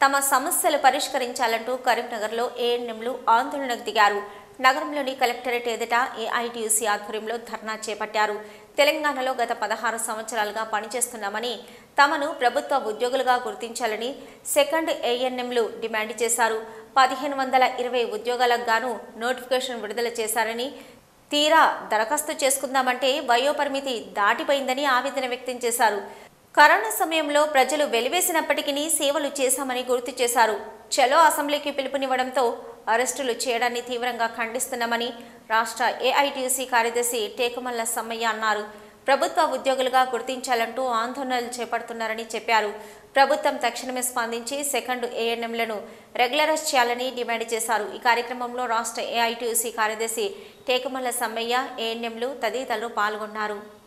తమ సమస్యలు పరిష్కరించాలంటూ కరీంనగర్లో ఏఎన్ఎంలు ఆందోళనకు దిగారు నగరంలోని కలెక్టరేట్ ఎదుట ఏఐటీయూసీ ఆధ్వర్యంలో ధర్నా చేపట్టారు తెలంగాణలో గత పదహారు సంవత్సరాలుగా పనిచేస్తున్నామని తమను ప్రభుత్వ ఉద్యోగులుగా గుర్తించాలని సెకండ్ ఏఎన్ఎంలు డిమాండ్ చేశారు పదిహేను వందల ఇరవై ఉద్యోగాలకు గాను నోటిఫికేషన్ విడుదల చేశారని తీరా దరఖాస్తు చేసుకుందామంటే వయోపరిమితి దాటిపోయిందని ఆవేదన వ్యక్తం చేశారు కరోనా సమయంలో ప్రజలు వెలివేసినప్పటికీ సేవలు చేశామని గుర్తు చేశారు చలో అసెంబ్లీకి పిలుపునివ్వడంతో అరెస్టులు చేయడాన్ని తీవ్రంగా ఖండిస్తున్నామని రాష్ట్ర ఏఐటీసీ కార్యదర్శి టేకుమల్ల సమ్మయ్య అన్నారు ప్రభుత్వ ఉద్యోగులుగా గుర్తించాలంటూ ఆందోళనలు చేపడుతున్నారని చెప్పారు ప్రభుత్వం తక్షణమే స్పందించి సెకండ్ ఏఎన్ఎంలను రెగ్యులరైజ్ చేయాలని డిమాండ్ చేశారు ఈ కార్యక్రమంలో రాష్ట్ర ఏఐటీయూసీ కార్యదర్శి టేకుమల్ల సమ్మయ్య ఏఎన్ఎంలు తదితరులు పాల్గొన్నారు